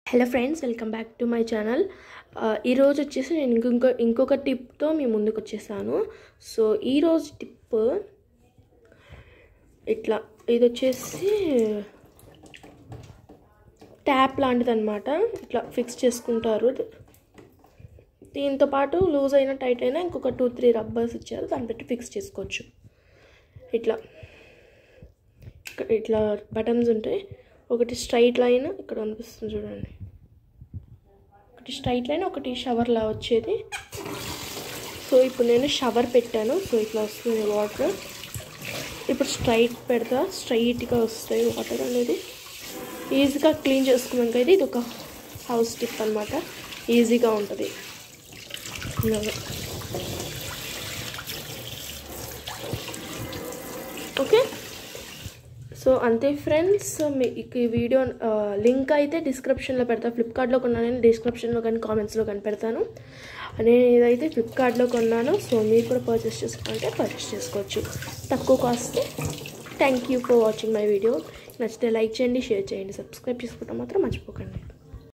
hello friends welcome back to my channel ఈరోజు వచ్చేసి నేను ఇంకొక ఇంకొక టిప్తో మీ ముందుకు వచ్చేసాను సో ఈరోజు టిప్ ఇట్లా ఇది వచ్చేసి ట్యాప్ లాంటిది అనమాట ఇట్లా ఫిక్స్ చేసుకుంటారు దీంతో పాటు లూజ్ అయినా టైట్ అయినా ఇంకొక టూ త్రీ రబ్బర్స్ ఇచ్చారు దాన్ని పెట్టి ఫిక్స్ చేసుకోవచ్చు ఇట్లా ఇక్కడ ఇట్లా బటన్స్ ఉంటాయి ఒకటి స్ట్రైట్ లైన్ ఇక్కడ కనిపిస్తుంది చూడండి ఒకటి స్ట్రైట్ లైన్ ఒకటి షవర్లా వచ్చేది సో ఇప్పుడు నేను షవర్ పెట్టాను సో ఇట్లా వస్తుంది వాటర్ ఇప్పుడు స్ట్రైట్ పెడతా స్ట్రైట్గా వస్తాయి వాటర్ అనేది ఈజీగా క్లీన్ చేసుకున్నాక ఇది ఒక హౌస్ టిప్ అనమాట ఈజీగా ఉంటుంది ఇలాగా ఓకే సో అంతే ఫ్రెండ్స్ మీకు ఈ వీడియో లింక్ అయితే డిస్క్రిప్షన్లో పెడతా ఫ్లిప్కార్ట్లో కొన్నాను నేను డిస్క్రిప్షన్లో కానీ కామెంట్స్లో కానీ పెడతాను నేను ఇదైతే ఫ్లిప్కార్ట్లో కొన్నాను సో మీరు కూడా పర్చేస్ చేసుకుంటే పర్చేస్ చేసుకోవచ్చు తక్కువ cost thank you for watching my video నచ్చితే లైక్ చేయండి షేర్ చేయండి సబ్స్క్రైబ్ చేసుకోవడం మాత్రం మర్చిపోకండి